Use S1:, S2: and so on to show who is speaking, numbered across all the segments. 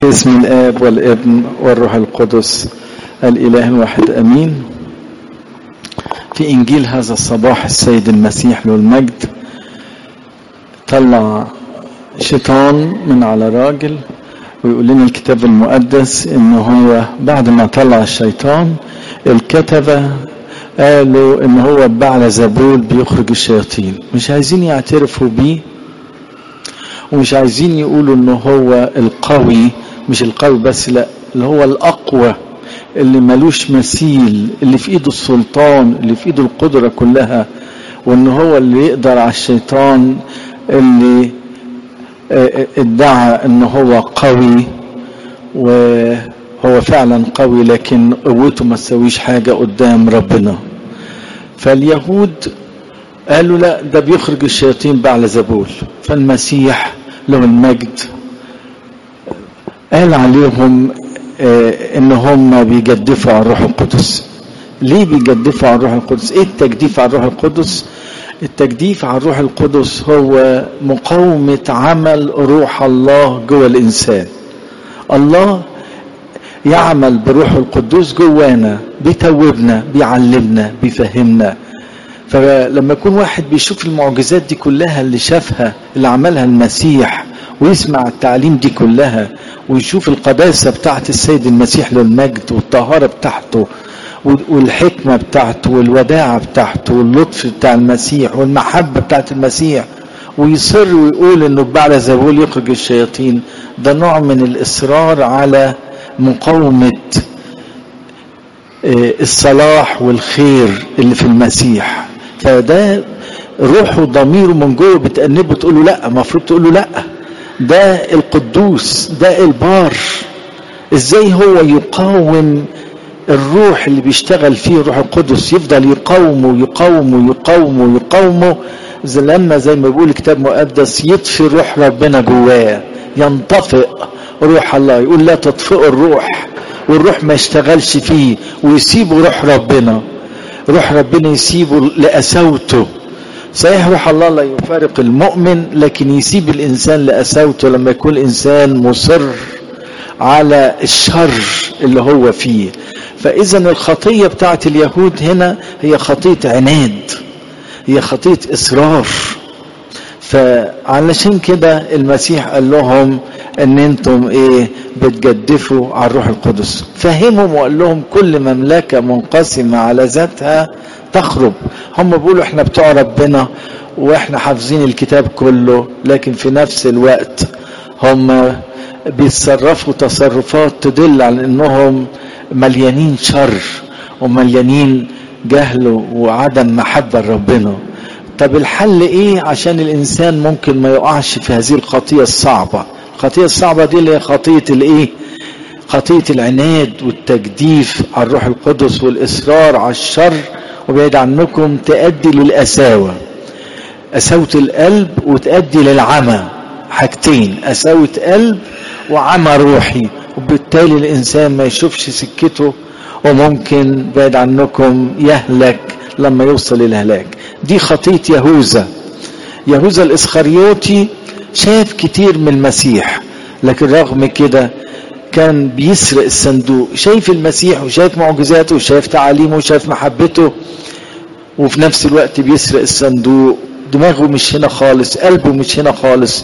S1: باسم الآب والابن والروح القدس الإله الواحد أمين في إنجيل هذا الصباح السيد المسيح له المجد طلع شيطان من على راجل ويقول لنا الكتاب المقدس إن هو بعد ما طلع الشيطان الكتبة قالوا إن هو بعل زبول بيخرج الشياطين مش عايزين يعترفوا بيه ومش عايزين يقولوا إن هو القوي مش القوي بس لا اللي هو الأقوى اللي ملوش مثيل اللي في ايده السلطان اللي في ايده القدرة كلها وان هو اللي يقدر على الشيطان اللي ادعى ان هو قوي وهو فعلا قوي لكن قوته ما تسويش حاجة قدام ربنا فاليهود قالوا لا ده بيخرج الشياطين بعد زبول فالمسيح له المجد قال عليهم ان هم بيجدفوا على الروح القدس ليه بيجدفوا على الروح القدس ايه التجديف على الروح القدس التجديف على الروح القدس هو مقاومة عمل روح الله جوه الإنسان الله يعمل بروح القدوس جوانا بيتوبنا بيعلمنا بيفهمنا فلما يكون واحد بيشوف المعجزات دي كلها اللي شافها اللي عملها المسيح ويسمع التعليم دي كلها ويشوف القداسة بتاعت السيد المسيح للمجد والطهارة بتاعته والحكمة بتاعته والوداعة بتاعته واللطف بتاع المسيح والمحبة بتاعت المسيح ويصر ويقول انه بعد زبول يخرج الشياطين ده نوع من الاصرار على مقاومة الصلاح والخير اللي في المسيح فده روحه وضميره من جوه بتأنبه تقول له لا المفروض تقول له لا ده القدوس ده البار ازاي هو يقاوم الروح اللي بيشتغل فيه الروح القدس يفضل يقاومه يقاومه يقاومه يقاومه زي لما زي ما بيقول الكتاب المقدس يطفي روح ربنا جواه ينطفئ روح الله يقول لا تطفئوا الروح والروح ما يشتغلش فيه ويسيبوا روح ربنا روح ربنا يسيبه لأساوته صحيح روح الله لا يفارق المؤمن لكن يسيب الإنسان لأساوته لما يكون الإنسان مصر على الشر اللي هو فيه فإذا الخطية بتاعت اليهود هنا هي خطية عناد هي خطية إصرار فعلشان كده المسيح قال لهم ان انتم ايه بتجدفوا على الروح القدس فهمهم وقال لهم كل مملكة منقسمة على ذاتها تخرب هم بيقولوا احنا بتوع ربنا واحنا حافظين الكتاب كله لكن في نفس الوقت هم بيتصرفوا تصرفات تدل على انهم مليانين شر ومليانين جهل وعدم محبة لربنا طب الحل ايه عشان الانسان ممكن ما يقعش في هذه الخطية الصعبة الخطية الصعبة دي اللي هي خطية الايه خطية العناد والتجديف على الروح القدس والإصرار على الشر وبعيد عنكم تؤدي للأساوة أساوة القلب وتؤدي للعمى حاجتين أساوة قلب وعمى روحي وبالتالي الإنسان ما يشوفش سكته وممكن بعيد عنكم يهلك لما يوصل الهلاك دي خطية يهوذا يهوذا الإسخريوطي شاف كتير من المسيح لكن رغم كده كان بيسرق الصندوق شايف المسيح وشايف معجزاته وشايف تعاليمه وشايف محبته وفي نفس الوقت بيسرق الصندوق دماغه مش هنا خالص قلبه مش هنا خالص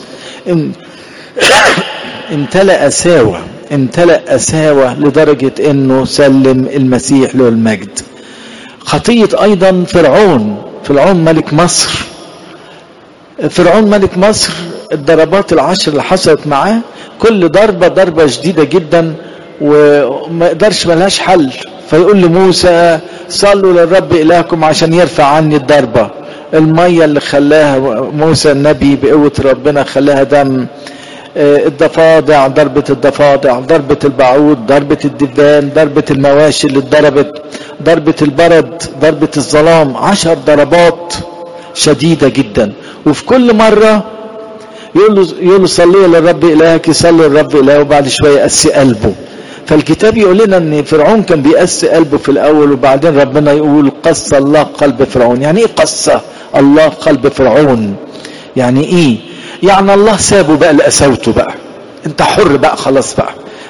S1: امتلأ أساوة امتلأ أساوة لدرجة انه سلم المسيح له المجد خطية ايضا فرعون فرعون ملك مصر فرعون ملك مصر الضربات العشر اللي حصلت معاه كل ضربة ضربة شديدة جدا وما يقدرش ملهاش حل فيقول لموسى صلوا للرب إلهكم عشان يرفع عني الضربة المية اللي خلاها موسى النبي بقوة ربنا خلاها دم الضفادع ضربة الضفادع ضربة البعوض ضربة الدبان ضربة المواشي اللي اتضربت ضربة البرد ضربة الظلام عشر ضربات شديدة جدا وفي كل مرة يقول له يقول له صلي للرب إلهك يصلي للرب إلهه وبعد شوية يقسي قلبه فالكتاب يقول لنا ان فرعون كان بيقسي قلبه في الاول وبعدين ربنا يقول قص الله قلب فرعون يعني ايه قص الله قلب فرعون يعني ايه يعني الله سابه بقى لقساوته بقى انت حر بقى خلاص بقى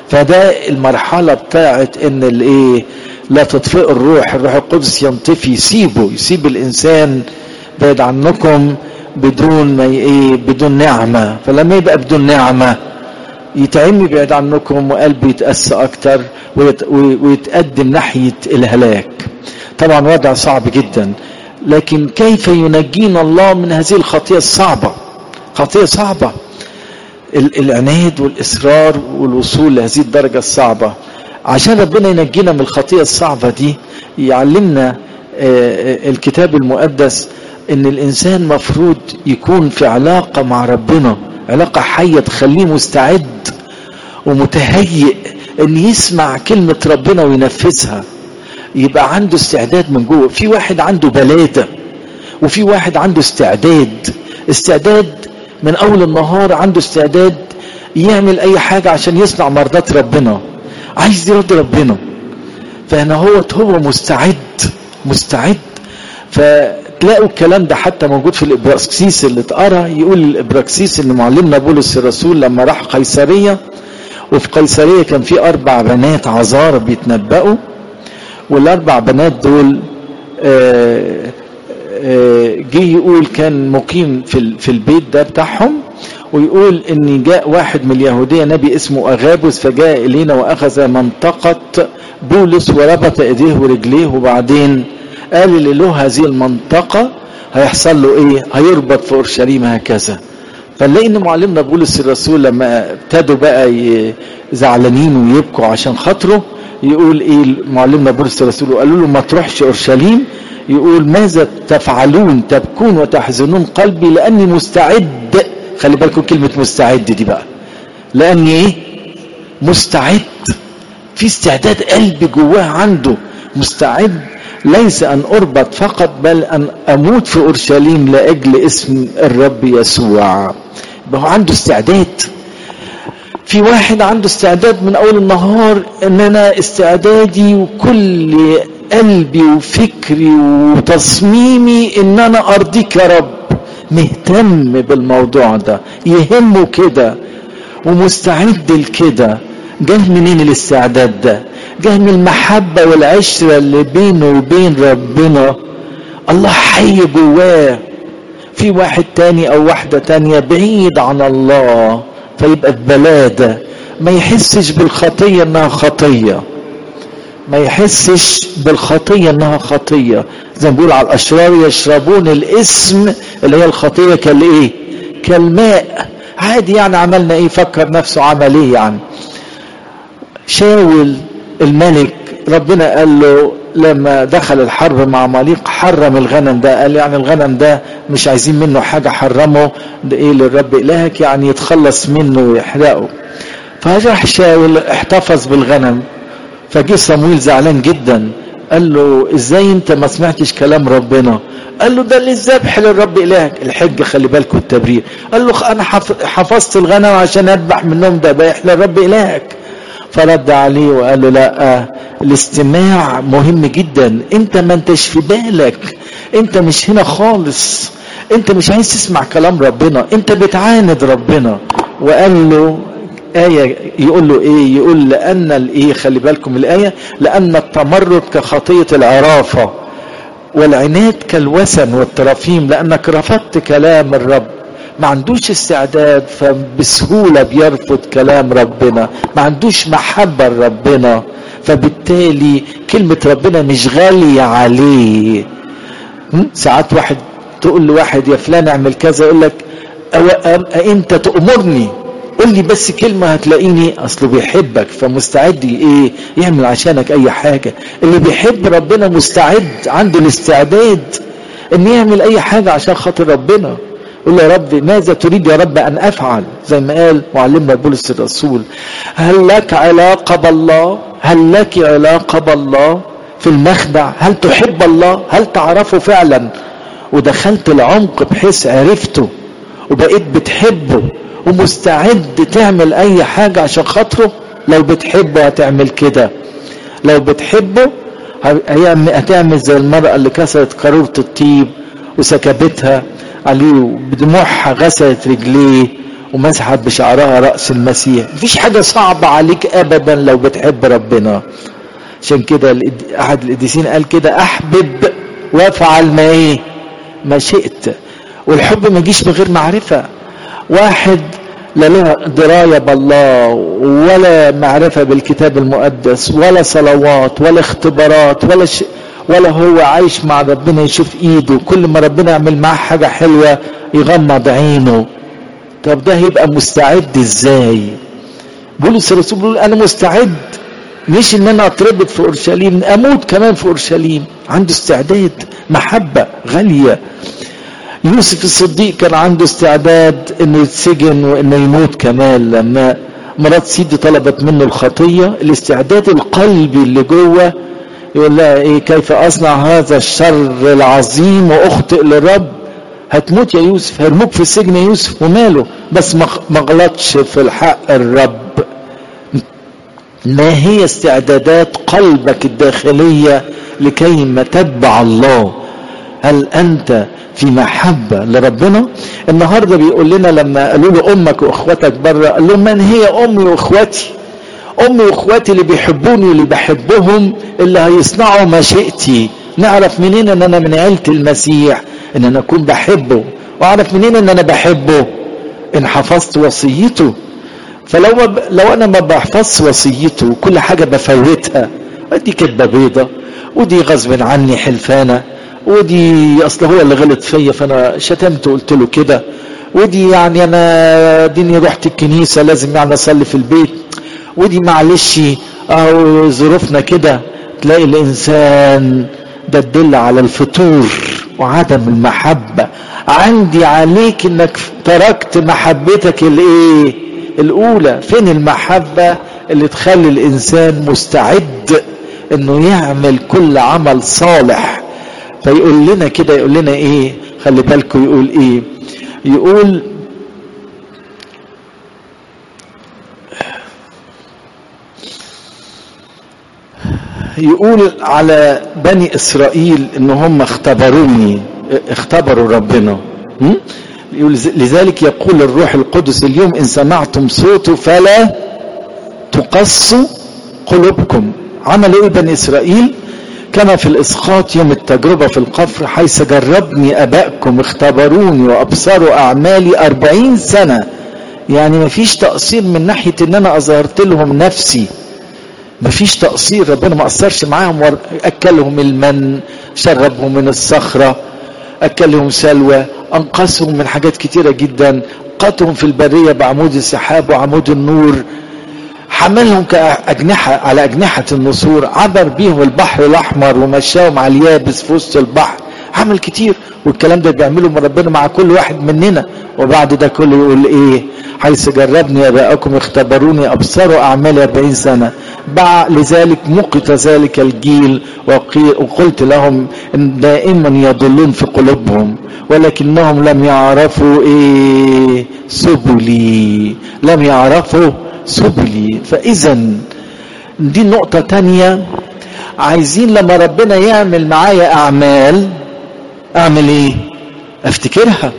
S1: فده المرحلة بتاعت ان الايه لا تطفئ الروح الروح القدس ينطفي يسيبه يسيب الانسان بعد عنكم بدون ما ايه بدون نعمة فلما يبقى بدون نعمة يتعمي بعيد عنكم وقلبه يتأسى اكتر ويت ويتقدم ناحية الهلاك طبعا وضع صعب جدا لكن كيف ينجينا الله من هذه الخطيئة الصعبة خطيئة صعبة العناد والإصرار والوصول لهذه الدرجة الصعبة عشان ربنا ينجينا من الخطيئة الصعبة دي يعلمنا الكتاب المقدس ان الانسان مفروض يكون في علاقة مع ربنا علاقة حية تخليه مستعد ومتهيئ ان يسمع كلمة ربنا وينفذها يبقى عنده استعداد من جوه في واحد عنده بلادة وفي واحد عنده استعداد استعداد من اول النهار عنده استعداد يعمل اي حاجة عشان يصنع مرضات ربنا عايز يرضي ربنا فهنا هو هو مستعد مستعد فتلاقوا الكلام ده حتى موجود في الابراكسيس اللي اتقرا يقول الابراكسيس ان معلمنا بولس الرسول لما راح قيصريه وفي قيصريه كان في اربع بنات عذار بيتنبأوا والاربع بنات دول جه يقول كان مقيم في في البيت ده بتاعهم ويقول ان جاء واحد من اليهوديه نبي اسمه اغابوس فجاء الينا واخذ منطقه بولس وربط ايديه ورجليه وبعدين قال اللي له هذه المنطقه هيحصل له ايه؟ هيربط في اورشليم هكذا فنلاقي ان معلمنا بولس الرسول لما ابتدوا بقى زعلانين ويبكوا عشان خاطره يقول ايه معلمنا بولس الرسول قالوا له ما تروحش اورشليم يقول ماذا تفعلون تبكون وتحزنون قلبي لاني مستعد خلي بالكم كلمة مستعد دي بقى لاني ايه مستعد في استعداد قلبي جواه عنده مستعد ليس ان اربط فقط بل ان اموت في اورشليم لاجل اسم الرب يسوع يبقى هو عنده استعداد في واحد عنده استعداد من اول النهار ان انا استعدادي وكل قلبي وفكري وتصميمي ان انا ارضيك يا رب مهتم بالموضوع ده يهمه كده ومستعد لكده جه منين الاستعداد ده جه من المحبة والعشرة اللي بينه وبين ربنا الله حي جواه في واحد تاني او واحدة تانية بعيد عن الله فيبقى في بلادة ما يحسش بالخطية انها خطية ما يحسش بالخطية انها خطية زي ما بيقول على الاشرار يشربون الاسم اللي هي الخطية كالايه كالماء عادي يعني عملنا ايه فكر نفسه عمل ايه يعني شاول الملك ربنا قال له لما دخل الحرب مع مليق حرم الغنم ده قال يعني الغنم ده مش عايزين منه حاجة حرمه ده ايه للرب الهك يعني يتخلص منه ويحرقه فراح شاول احتفظ بالغنم فجه صمويل زعلان جدا قال له ازاي انت ما سمعتش كلام ربنا قال له ده للذبح للرب الهك الحج خلي بالكم التبرير قال له انا حفظت الغنم عشان اذبح منهم ذبائح للرب الهك فرد عليه وقال له لا الاستماع مهم جدا انت ما انتش في بالك انت مش هنا خالص انت مش عايز تسمع كلام ربنا انت بتعاند ربنا وقال له آية يقول له إيه؟ يقول لأن الإيه؟ خلي بالكم الآية لأن التمرد كخطية العرافة والعناد كالوثن والترافيم لأنك رفضت كلام الرب ما عندوش استعداد فبسهولة بيرفض كلام ربنا ما عندوش محبة لربنا فبالتالي كلمة ربنا مش غالية عليه ساعات واحد تقول لواحد يا فلان اعمل كذا يقول لك انت تأمرني قول لي بس كلمة هتلاقيني اصله بيحبك فمستعد ايه يعمل عشانك اي حاجة اللي بيحب ربنا مستعد عنده الاستعداد ان يعمل اي حاجة عشان خاطر ربنا قول يا رب ماذا تريد يا رب ان افعل زي ما قال معلمنا بولس الرسول هل لك علاقة بالله هل لك علاقة بالله في المخدع هل تحب الله هل تعرفه فعلا ودخلت العمق بحيث عرفته وبقيت بتحبه ومستعد تعمل اي حاجة عشان خاطره لو بتحبه هتعمل كده لو بتحبه هتعمل زي المرأة اللي كسرت قارورة الطيب وسكبتها عليه بدموعها غسلت رجليه ومسحت بشعرها رأس المسيح مفيش حاجة صعبة عليك أبدا لو بتحب ربنا عشان كده أحد القديسين قال كده أحبب وافعل ما إيه ما شئت والحب ما يجيش من غير معرفة واحد لا له دراية بالله ولا معرفة بالكتاب المقدس ولا صلوات ولا اختبارات ولا ش... ولا هو عايش مع ربنا يشوف ايده كل ما ربنا يعمل معاه حاجة حلوة يغمض عينه طب ده هيبقى مستعد ازاي بولس الرسول بيقول انا مستعد مش ان انا اتربط في اورشليم اموت كمان في اورشليم عنده استعداد محبة غالية يوسف الصديق كان عنده استعداد انه يتسجن وانه يموت كمان لما مرات سيدي طلبت منه الخطية الاستعداد القلبي اللي جوه يقول لها ايه كيف اصنع هذا الشر العظيم واخطئ للرب هتموت يا يوسف هرموك في السجن يا يوسف وماله بس ما غلطش في الحق الرب ما هي استعدادات قلبك الداخلية لكي ما تتبع الله هل انت في محبة لربنا النهاردة بيقول لنا لما قالوا له امك واخواتك بره قال لهم من هي امي واخواتي امي واخواتي اللي بيحبوني واللي بحبهم اللي هيصنعوا مشيئتي نعرف منين ان انا من عيلة المسيح ان انا اكون بحبه واعرف منين ان انا بحبه ان حفظت وصيته فلو ما ب... لو انا ما بحفظش وصيته وكل حاجة بفوتها دي كدبة بيضة ودي غصب عني حلفانة ودي اصل هو اللي غلط فيا فانا شتمت وقلت له كده ودي يعني انا ديني رحت الكنيسة لازم يعني اصلي في البيت ودي معلش او ظروفنا كده تلاقي الانسان ده تدل على الفتور وعدم المحبة عندي عليك انك تركت محبتك الايه الاولى فين المحبة اللي تخلي الانسان مستعد انه يعمل كل عمل صالح فيقول لنا كده يقول لنا ايه خلي بالكم يقول ايه يقول يقول على بني اسرائيل ان هم اختبروني اختبروا ربنا يقول لذلك يقول الروح القدس اليوم ان سمعتم صوته فلا تقصوا قلوبكم عملوا ايه بني اسرائيل كما في الاسقاط يوم التجربة في القفر حيث جربني ابائكم اختبروني وابصروا اعمالي اربعين سنة يعني مفيش تقصير من ناحية ان انا اظهرت لهم نفسي مفيش تقصير ربنا ما قصرش معاهم اكلهم المن شربهم من الصخرة اكلهم سلوى انقذهم من حاجات كتيرة جدا قاتهم في البرية بعمود السحاب وعمود النور حملهم كأجنحة على أجنحة النسور عبر بيهم البحر الأحمر ومشاهم على اليابس في وسط البحر عمل كتير والكلام ده بيعمله من ربنا مع كل واحد مننا وبعد ده كله يقول ايه حيث جربني اباءكم اختبروني ابصروا اعمالي 40 سنه باع لذلك مقت ذلك الجيل وقلت لهم ان دائما يضلون في قلوبهم ولكنهم لم يعرفوا ايه سبلي لم يعرفوا سبلي فاذا دي نقطة تانية عايزين لما ربنا يعمل معايا اعمال اعمل ايه افتكرها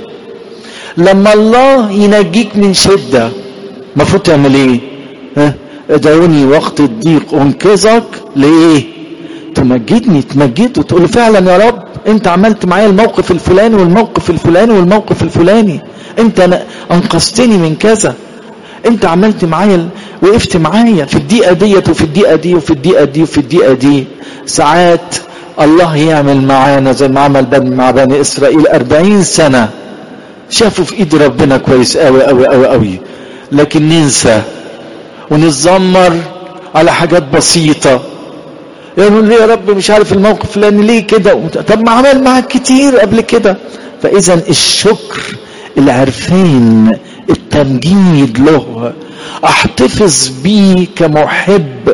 S1: لما الله ينجيك من شدة المفروض تعمل ايه ها ادعوني وقت الضيق انقذك ليه تمجدني تمجد وتقول له فعلا يا رب انت عملت معايا الموقف الفلاني والموقف الفلاني والموقف الفلاني انت انقذتني من كذا انت عملت معايا وقفت معايا في الدقيقه ديت وفي الدقيقه دي وفي الدقيقه دي وفي الدقيقه دي ساعات الله يعمل معانا زي ما عمل مع بني اسرائيل أربعين سنه شافوا في ايد ربنا كويس قوي قوي قوي قوي لكن ننسى ونتذمر على حاجات بسيطه يقولوا ليه يا رب مش عارف الموقف لان ليه كده طب ما عمل معاك كتير قبل كده فاذا الشكر العرفان التمجيد له احتفظ بيه كمحب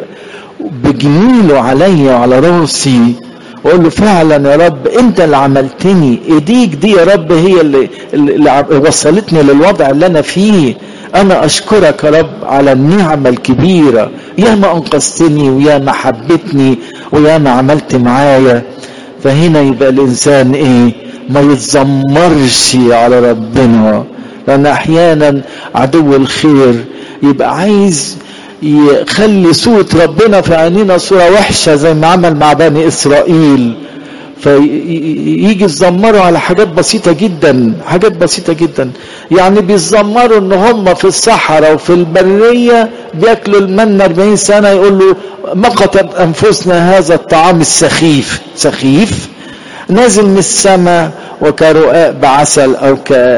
S1: بجميله عليا وعلى راسي واقول له فعلا يا رب انت اللي عملتني ايديك دي يا رب هي اللي, اللي وصلتني للوضع اللي انا فيه انا اشكرك يا رب على النعمة الكبيرة يا ما انقذتني ويا ما حبتني ويا ما عملت معايا فهنا يبقى الانسان ايه ما يتذمرش على ربنا لان احيانا عدو الخير يبقى عايز يخلي صورة ربنا في عينينا صورة وحشة زي ما عمل مع بني إسرائيل فيجي يتذمروا على حاجات بسيطة جدا حاجات بسيطة جدا يعني بيتذمروا ان هم في الصحراء وفي البرية بياكلوا المنة 40 سنة يقول له مقتت انفسنا هذا الطعام السخيف سخيف نازل من السماء وكرقاء بعسل او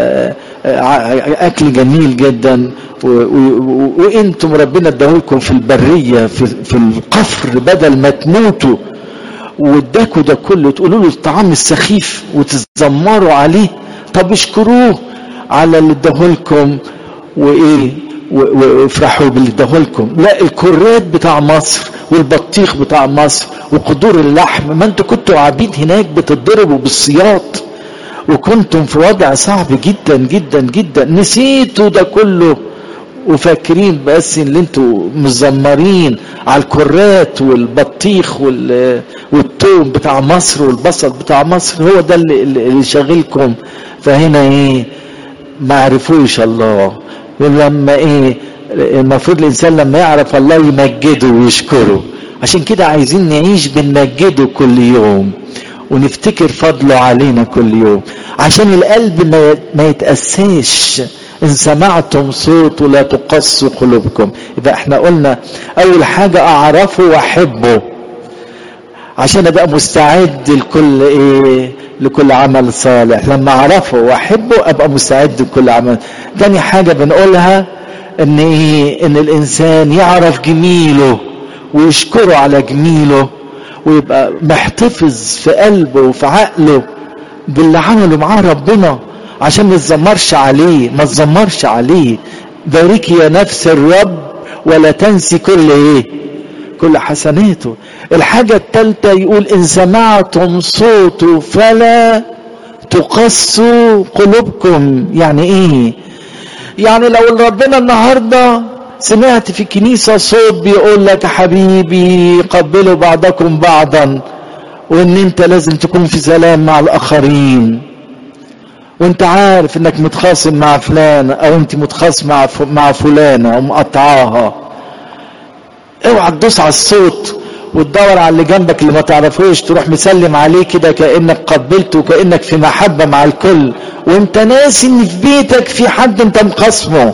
S1: كأكل جميل جدا وانتم ربنا اداهولكم في البرية في, في القفر بدل ما تموتوا واداكوا ده كله تقولوا له الطعام السخيف وتتذمروا عليه طب اشكروه على اللي اداهولكم وايه وافرحوا باللي اداهولكم لا الكرات بتاع مصر والبطيخ بتاع مصر وقدور اللحم ما انتوا كنتوا عبيد هناك بتتضربوا بالسياط وكنتم في وضع صعب جدا جدا جدا نسيتوا ده كله وفاكرين بس اللي انتوا مزمرين على الكرات والبطيخ وال والثوم بتاع مصر والبصل بتاع مصر هو ده اللي, اللي شاغلكم فهنا ايه ما عرفوش الله ولما ايه المفروض الانسان لما يعرف الله يمجده ويشكره عشان كده عايزين نعيش بنمجده كل يوم ونفتكر فضله علينا كل يوم عشان القلب ما يتأساش إن سمعتم صوته لا تقصوا قلوبكم يبقى احنا قلنا أول حاجة أعرفه وأحبه عشان أبقى مستعد لكل إيه لكل عمل صالح لما أعرفه وأحبه أبقى مستعد لكل عمل تاني حاجة بنقولها إن إيه إن الإنسان يعرف جميله ويشكره على جميله ويبقى محتفظ في قلبه وفي عقله باللي عمله معاه ربنا عشان ما تزمرش عليه ما تزمرش عليه باركي يا نفس الرب ولا تنسي كل ايه كل حسناته الحاجة الثالثة يقول إن سمعتم صوته فلا تقسوا قلوبكم يعني إيه يعني لو ربنا النهاردة سمعت في الكنيسة صوت بيقول لك حبيبي قبلوا بعضكم بعضا وإن أنت لازم تكون في سلام مع الآخرين وانت عارف انك متخاصم مع فلان او انت متخاصم مع مع فلانه ومقطعاها اوعى تدوس على الصوت وتدور على اللي جنبك اللي ما تعرفوش تروح مسلم عليه كده كانك قبلته وكانك في محبه مع الكل وانت ناسي ان في بيتك في حد انت مخاصمه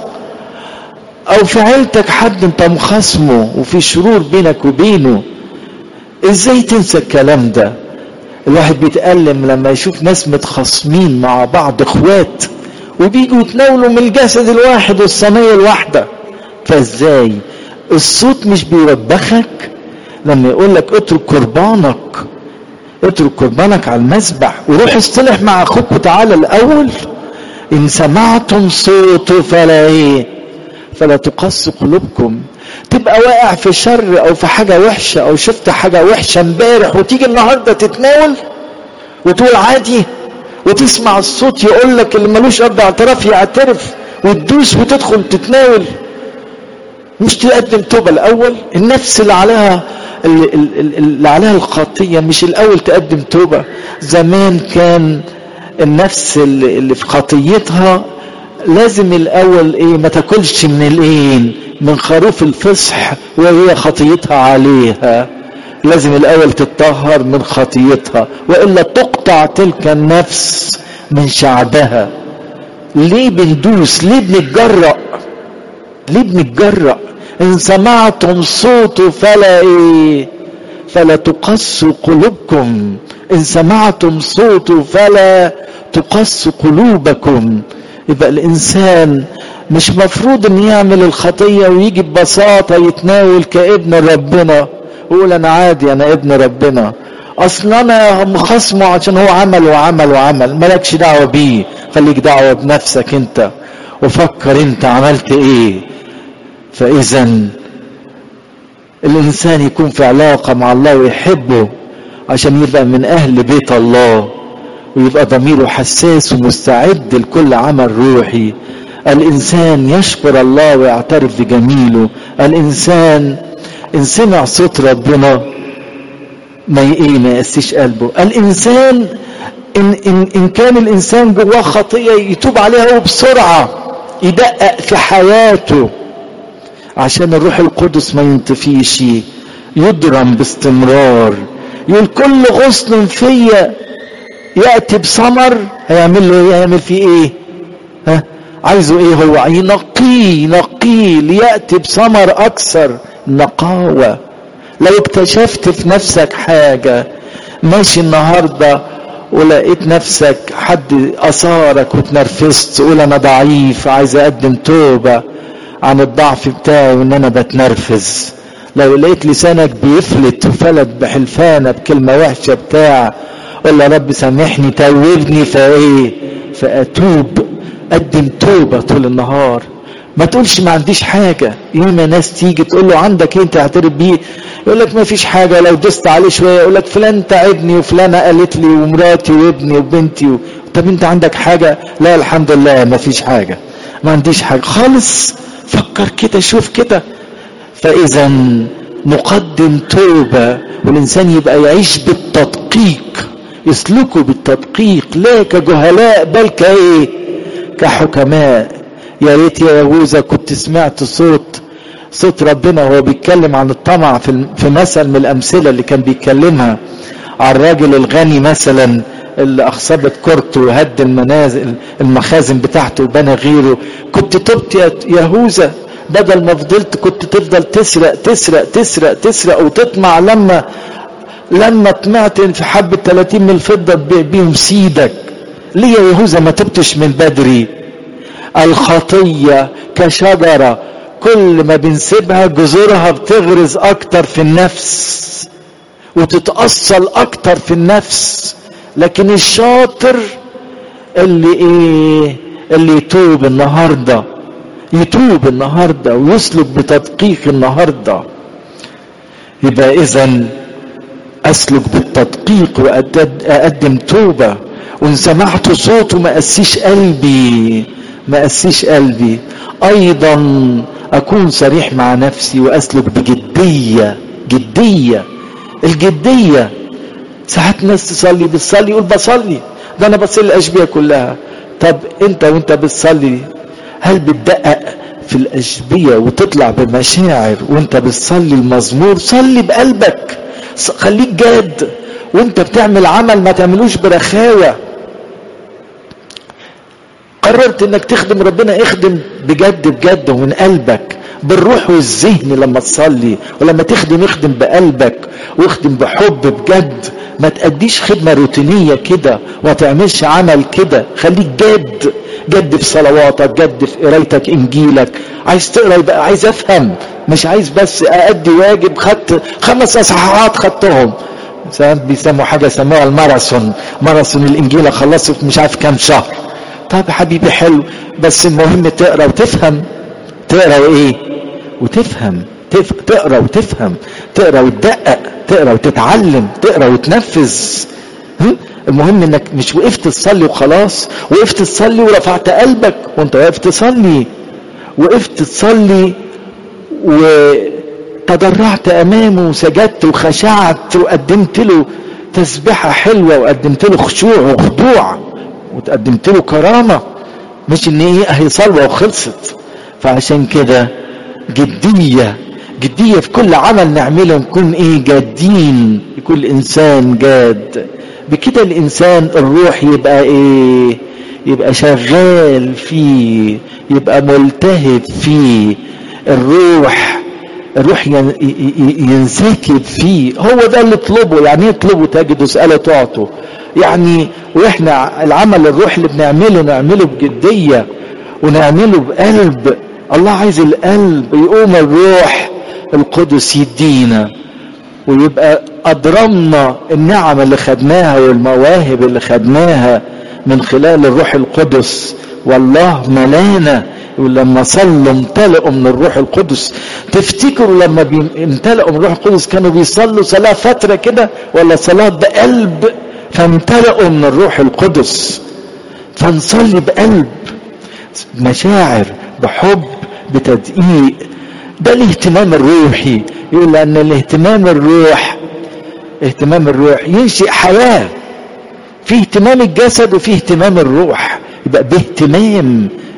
S1: او في عيلتك حد انت مخاصمه وفي شرور بينك وبينه ازاي تنسى الكلام ده الواحد بيتألم لما يشوف ناس متخاصمين مع بعض اخوات وبيجوا يتناولوا من الجسد الواحد والصينية الواحدة فازاي الصوت مش بيوبخك لما يقول لك اترك قربانك اترك قربانك على المذبح وروح اصطلح مع اخوك وتعالى الاول ان سمعتم صوته فلا ايه فلا تقسوا قلوبكم تبقى واقع في شر او في حاجة وحشة او شفت حاجة وحشة امبارح وتيجي النهاردة تتناول وتقول عادي وتسمع الصوت يقول لك اللي ملوش قد اعتراف يعترف وتدوس وتدخل تتناول مش تقدم توبة الاول النفس اللي عليها اللي, اللي عليها الخطية مش الاول تقدم توبة زمان كان النفس اللي, اللي في خطيتها لازم الاول ايه ما تاكلش من الايه من خروف الفصح وهي خطيتها عليها لازم الاول تتطهر من خطيتها والا تقطع تلك النفس من شعبها ليه بندوس ليه بنتجرأ ليه بنتجرأ ان سمعتم صوته فلا ايه فلا تقسوا قلوبكم ان سمعتم صوته فلا تقسوا قلوبكم يبقى الانسان مش مفروض ان يعمل الخطية ويجي ببساطة يتناول كابن ربنا ويقول انا عادي انا ابن ربنا اصل انا مخصمه عشان هو عمل وعمل وعمل مالكش دعوة بيه خليك دعوة بنفسك انت وفكر انت عملت ايه فاذا الانسان يكون في علاقة مع الله ويحبه عشان يبقى من اهل بيت الله ويبقى ضميره حساس ومستعد لكل عمل روحي الانسان يشكر الله ويعترف بجميله الانسان ان سمع صوت ربنا ما ايه ما يقسيش قلبه الانسان ان ان ان كان الانسان جواه خطيه يتوب عليها وبسرعه يدقق في حياته عشان الروح القدس ما ينطفيش يضرم باستمرار يقول كل غصن فيا ياتي بثمر هيعمل له ايه هيعمل فيه ايه ها عايزه ايه هو ينقيه ينقيه لياتي بثمر اكثر نقاوه لو اكتشفت في نفسك حاجه ماشي النهارده ولقيت نفسك حد اثارك وتنرفزت تقول انا ضعيف عايز اقدم توبه عن الضعف بتاعي وان انا بتنرفز لو لقيت لسانك بيفلت وفلت بحلفانه بكلمه وحشه بتاع قول يا رب سامحني توبني فايه فاتوب قدم توبه طول النهار ما تقولش ما عنديش حاجه ياما ناس تيجي تقول له عندك ايه انت اعترف بيه يقول لك ما فيش حاجه لو دست عليه شويه يقول لك فلان تعبني وفلانه قالت لي ومراتي وابني وبنتي و... طب انت عندك حاجه لا الحمد لله ما فيش حاجه ما عنديش حاجه خالص فكر كده شوف كده فاذا نقدم توبه والانسان يبقى يعيش بالتدقيق يسلكوا بالتدقيق لا كجهلاء بل كايه كحكماء يا ريت يا يهوذا كنت سمعت صوت صوت ربنا وهو بيتكلم عن الطمع في في مثل من الامثله اللي كان بيتكلمها عن الراجل الغني مثلا اللي اخصبت كورته وهد المنازل المخازن بتاعته وبنى غيره كنت تبت يا يهوذا بدل ما فضلت كنت تفضل تسرق تسرق تسرق تسرق وتطمع لما لما طمعت في حبة 30 من الفضة بيهم سيدك ليه يا يهوذا ما تبتش من بدري الخطية كشجرة كل ما بنسيبها جذورها بتغرز اكتر في النفس وتتأصل اكتر في النفس لكن الشاطر اللي ايه اللي يتوب النهارده يتوب النهارده ويسلك بتدقيق النهارده يبقى اذا اسلك بالتدقيق واقدم توبه وان سمعت صوته ما اسيش قلبي ما اسيش قلبي ايضا اكون صريح مع نفسي واسلك بجديه جديه الجديه ساعات ناس تصلي بتصلي يقول بصلي ده انا بصلي الاشبيه كلها طب انت وانت بتصلي هل بتدقق في الاشبيه وتطلع بمشاعر وانت بتصلي المزمور صلي بقلبك خليك جاد وانت بتعمل عمل ما تعملوش برخاوه قررت انك تخدم ربنا اخدم بجد بجد ومن قلبك بالروح والذهن لما تصلي ولما تخدم اخدم بقلبك واخدم بحب بجد ما تأديش خدمة روتينية كده وما تعملش عمل كده خليك جد جد في صلواتك جد في قرايتك انجيلك عايز تقرا يبقى عايز افهم مش عايز بس اادي واجب خدت خمس اصحاحات خدتهم ساعات بيسموا حاجه يسموها الماراثون ماراثون الانجيل اخلصه في مش عارف كام شهر طب يا حبيبي حلو بس المهم تقرا وتفهم تقرا وايه وتفهم تف... تقرا وتفهم تقرا وتدقق تقرا وتتعلم تقرا وتنفذ المهم انك مش وقفت تصلي وخلاص وقفت تصلي ورفعت قلبك وانت واقف تصلي وقفت تصلي وتضرعت امامه وسجدت وخشعت وقدمت له تسبحه حلوه وقدمت له خشوع وخضوع وتقدمت له كرامه مش ان ايه اهي صلوه وخلصت فعشان كده جديه جديه في كل عمل نعمله نكون ايه جادين يكون الانسان جاد بكده الانسان الروح يبقى ايه يبقى شغال فيه يبقى ملتهب فيه الروح الروح ينسكب فيه هو ده اللي اطلبه يعني ايه اطلبه تجده اساله تعطوا يعني واحنا العمل الروح اللي بنعمله نعمله بجديه ونعمله بقلب الله عايز القلب يقوم الروح القدس يدينا ويبقى أضرمنا النعم اللي خدناها والمواهب اللي خدناها من خلال الروح القدس والله ملانا ولما صلوا امتلئوا من الروح القدس تفتكروا لما امتلئوا من الروح القدس كانوا بيصلوا صلاة فترة كده ولا صلاة بقلب فامتلئوا من الروح القدس فنصلي بقلب مشاعر بحب بتدقيق ده الاهتمام الروحي يقول لأن الاهتمام الروح اهتمام الروح ينشئ حياة في اهتمام الجسد وفي اهتمام الروح يبقى باهتمام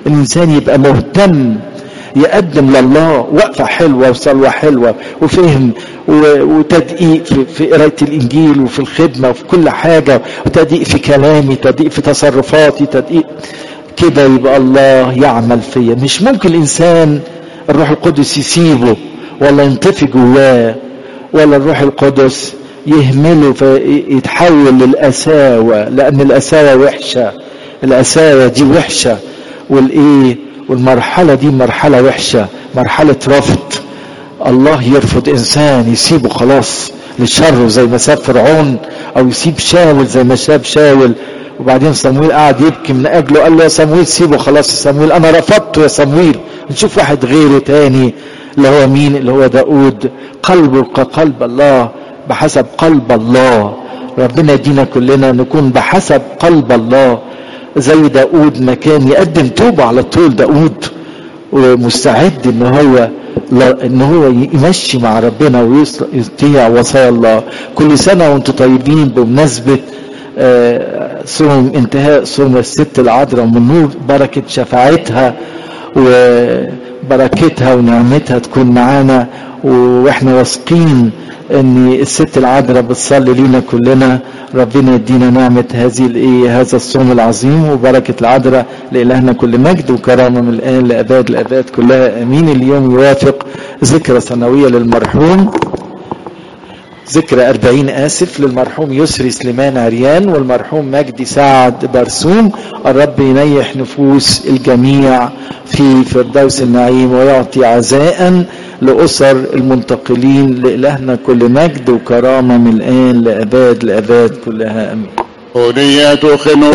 S1: الانسان يبقى مهتم يقدم لله وقفة حلوة وصلوة حلوة وفهم وتدقيق في, في قراية الإنجيل وفي الخدمة وفي كل حاجة وتدقيق في كلامي تدقيق في تصرفاتي تدقيق كده يبقى الله يعمل فيا مش ممكن الإنسان الروح القدس يسيبه ولا ينطفي جواه ولا الروح القدس يهمله فيتحول للأساوة لأن الأساوة وحشة الأساوة دي وحشة والإيه والمرحلة دي مرحلة وحشة مرحلة رفض الله يرفض إنسان يسيبه خلاص للشر زي ما ساب فرعون أو يسيب شاول زي ما ساب شاول وبعدين صمويل قعد يبكي من أجله قال له يا صمويل سيبه خلاص يا صمويل أنا رفضته يا صمويل نشوف واحد غيره تاني اللي هو مين اللي هو داود قلبه كقلب الله بحسب قلب الله ربنا يدينا كلنا نكون بحسب قلب الله زي داود ما كان يقدم توبة على طول داود ومستعد ان هو ان هو يمشي مع ربنا ويطيع وصايا الله كل سنة وانتم طيبين بمناسبة صوم انتهاء صوم الست العذراء من نور بركة شفاعتها وبركتها ونعمتها تكون معانا واحنا واثقين ان الست العذراء بتصلي لينا كلنا ربنا يدينا نعمة هذه الايه هذا الصوم العظيم وبركة العذراء لإلهنا كل مجد وكرامة من الآن لأباد الأباد كلها أمين اليوم يوافق ذكرى سنوية للمرحوم ذكرى أربعين آسف للمرحوم يسري سليمان عريان والمرحوم مجدي سعد برسوم الرب ينيح نفوس الجميع في فردوس النعيم ويعطي عزاء لأسر المنتقلين لإلهنا كل مجد وكرامة من الآن لأباد لأباد كلها أمين
S2: هدية خنو